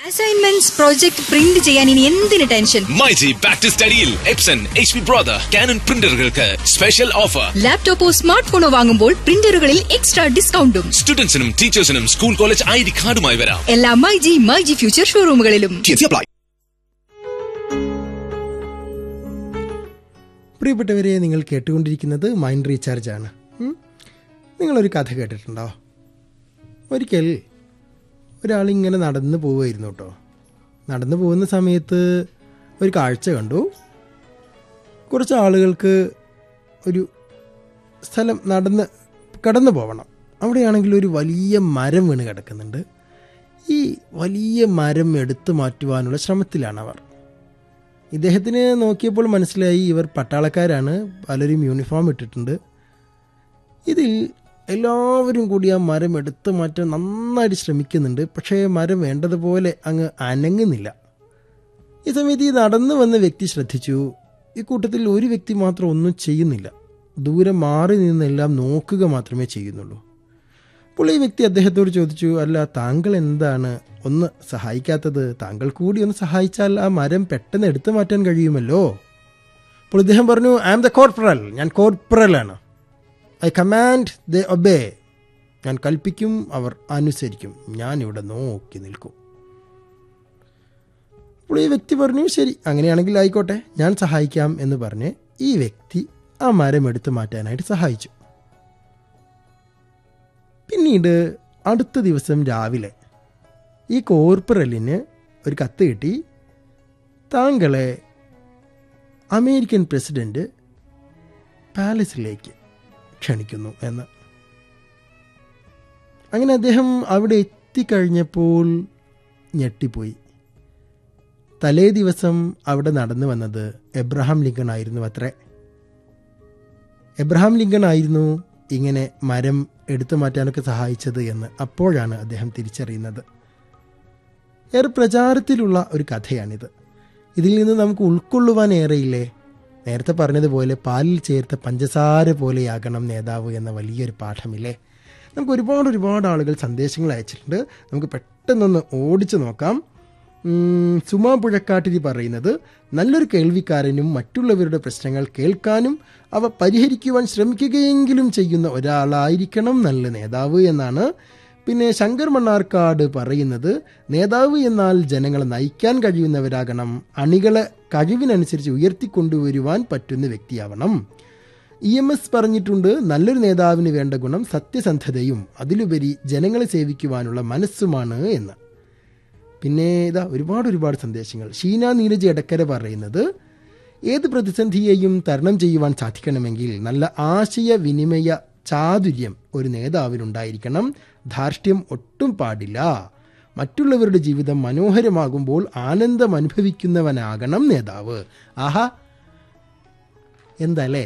Assignments project print ചെയ്യാൻ ഇനി എന്തിന് ടെൻഷൻ മൈജി ബാക്ക് ടു സ്റ്റഡിയിൽ Epson H P Brother Canon പ്രിന്ററുകൾക്ക് സ്പെഷ്യൽ ഓഫർ ലാപ്ടോപ്പോ സ്മാർട്ട് ഫോണോ വാങ്ങുമ്പോൾ പ്രിന്ററുകളിൽ എക്സ്ട്രാ ഡിസ്കൗണ്ടും സ്റ്റുഡൻസിനും ടീച്ചേഴ്സിനും സ്കൂൾ കോളേജ് ഐ ഡി കാർഡുമായി വരാം എല്ലാ മൈജി മൈജി ഫ്യൂച്ചർ ഷോറൂമുകളിലും പ്രിയപ്പെട്ടവരെ നിങ്ങൾ കേട്ടുകൊണ്ടിരിക്കുന്നത് മൈൻഡ് റീചാർജ് ആണ് ഉം? നിങ്ങളൊരു കഥ കേട്ടിട്ടുണ്ടോ ഒരിക്കൽ ഒരാളിങ്ങനെ നടന്ന് പോവുമായിരുന്നു കേട്ടോ നടന്നു പോകുന്ന സമയത്ത് ഒരു കാഴ്ച കണ്ടു കുറച്ച് ആളുകൾക്ക് ഒരു സ്ഥലം നടന്ന് കടന്നു പോകണം അവിടെയാണെങ്കിൽ ഒരു വലിയ മരം വീണ് കിടക്കുന്നുണ്ട് ഈ വലിയ മരം എടുത്തു മാറ്റുവാനുള്ള ശ്രമത്തിലാണ് അവർ ഇദ്ദേഹത്തിന് നോക്കിയപ്പോൾ മനസ്സിലായി ഇവർ പട്ടാളക്കാരാണ് പലരും യൂണിഫോം ഇട്ടിട്ടുണ്ട് ഇതിൽ എല്ലാവരും കൂടി ആ മരം എടുത്തു മാറ്റാൻ നന്നായിട്ട് ശ്രമിക്കുന്നുണ്ട് പക്ഷേ മരം വേണ്ടതുപോലെ അങ്ങ് അനങ്ങുന്നില്ല ഈ സമയത്ത് ഈ നടന്നു വന്ന വ്യക്തി ശ്രദ്ധിച്ചു ഈ കൂട്ടത്തിൽ ഒരു വ്യക്തി മാത്രം ഒന്നും ചെയ്യുന്നില്ല ദൂരെ മാറി നിന്നെല്ലാം നോക്കുക മാത്രമേ ചെയ്യുന്നുള്ളൂ അപ്പോൾ ഈ വ്യക്തി അദ്ദേഹത്തോട് ചോദിച്ചു അല്ല താങ്കൾ എന്താണ് ഒന്ന് സഹായിക്കാത്തത് താങ്കൾ കൂടി ഒന്ന് സഹായിച്ചാൽ ആ മരം പെട്ടെന്ന് എടുത്തു മാറ്റാൻ കഴിയുമല്ലോ അപ്പോൾ ഇദ്ദേഹം പറഞ്ഞു ഐ ആം ദ കോർപ്പറൽ ഞാൻ കോർപ്പറലാണ് ഐ കമാൻഡ് ദ ഒബേ ഞാൻ കൽപ്പിക്കും അവർ അനുസരിക്കും ഞാൻ ഇവിടെ നോക്കി നിൽക്കും അപ്പോൾ ഈ വ്യക്തി പറഞ്ഞു ശരി അങ്ങനെയാണെങ്കിൽ ആയിക്കോട്ടെ ഞാൻ സഹായിക്കാം എന്ന് പറഞ്ഞ് ഈ വ്യക്തി ആ മരം എടുത്തു മാറ്റാനായിട്ട് സഹായിച്ചു പിന്നീട് അടുത്ത ദിവസം രാവിലെ ഈ കോർപ്പറലിന് ഒരു കത്ത് കിട്ടി താങ്കളെ അമേരിക്കൻ പ്രസിഡന്റ് പാലസിലേക്ക് ക്ഷണിക്കുന്നു എന്ന് അങ്ങനെ അദ്ദേഹം അവിടെ എത്തിക്കഴിഞ്ഞപ്പോൾ ഞെട്ടിപ്പോയി തലേ ദിവസം അവിടെ നടന്നു വന്നത് എബ്രഹാം ലിങ്കൺ ആയിരുന്നു അത്രേ എബ്രഹാം ലിങ്കൺ ആയിരുന്നു ഇങ്ങനെ മരം എടുത്തു മാറ്റാനൊക്കെ സഹായിച്ചത് എന്ന് അപ്പോഴാണ് അദ്ദേഹം തിരിച്ചറിയുന്നത് ഏറെ പ്രചാരത്തിലുള്ള ഒരു കഥയാണിത് ഇതിൽ നിന്ന് നമുക്ക് ഉൾക്കൊള്ളുവാൻ ഏറെയില്ലേ നേരത്തെ പറഞ്ഞതുപോലെ പാലിൽ ചേർത്ത പഞ്ചസാര പോലെയാകണം നേതാവ് എന്ന വലിയൊരു പാഠമില്ലേ നമുക്ക് ഒരുപാട് ഒരുപാട് ആളുകൾ സന്ദേശങ്ങൾ അയച്ചിട്ടുണ്ട് നമുക്ക് പെട്ടെന്നൊന്ന് ഓടിച്ചു നോക്കാം ഉം, സുമാ പുഴക്കാട്ടിരി പറയുന്നത് നല്ലൊരു കേൾവിക്കാരനും മറ്റുള്ളവരുടെ പ്രശ്നങ്ങൾ കേൾക്കാനും അവ പരിഹരിക്കുവാൻ ശ്രമിക്കുകയെങ്കിലും ചെയ്യുന്ന ഒരാളായിരിക്കണം നല്ല നേതാവ് എന്നാണ് പിന്നെ ശങ്കർ മണ്ണാർക്കാട് പറയുന്നത് നേതാവ് എന്നാൽ ജനങ്ങളെ നയിക്കാൻ കഴിയുന്നവരാകണം അണികളെ കഴിവിനനുസരിച്ച് ഉയർത്തിക്കൊണ്ടുവരുവാൻ പറ്റുന്ന വ്യക്തിയാവണം ഇ എം എസ് പറഞ്ഞിട്ടുണ്ട് നല്ലൊരു നേതാവിന് വേണ്ട ഗുണം സത്യസന്ധതയും അതിലുപരി ജനങ്ങളെ സേവിക്കുവാനുള്ള മനസ്സുമാണ് എന്ന് പിന്നെ ഇതാ ഒരുപാട് ഒരുപാട് സന്ദേശങ്ങൾ ഷീന നീരജ് എടക്കര പറയുന്നത് ഏത് പ്രതിസന്ധിയെയും തരണം ചെയ്യുവാൻ സാധിക്കണമെങ്കിൽ നല്ല ആശയവിനിമയ ചാതുര്യം ഒരു നേതാവിനുണ്ടായിരിക്കണം ധാർഷ്ട്യം ഒട്ടും പാടില്ല മറ്റുള്ളവരുടെ ജീവിതം മനോഹരമാകുമ്പോൾ ആനന്ദം അനുഭവിക്കുന്നവനാകണം നേതാവ് ആഹാ എന്താ അല്ലേ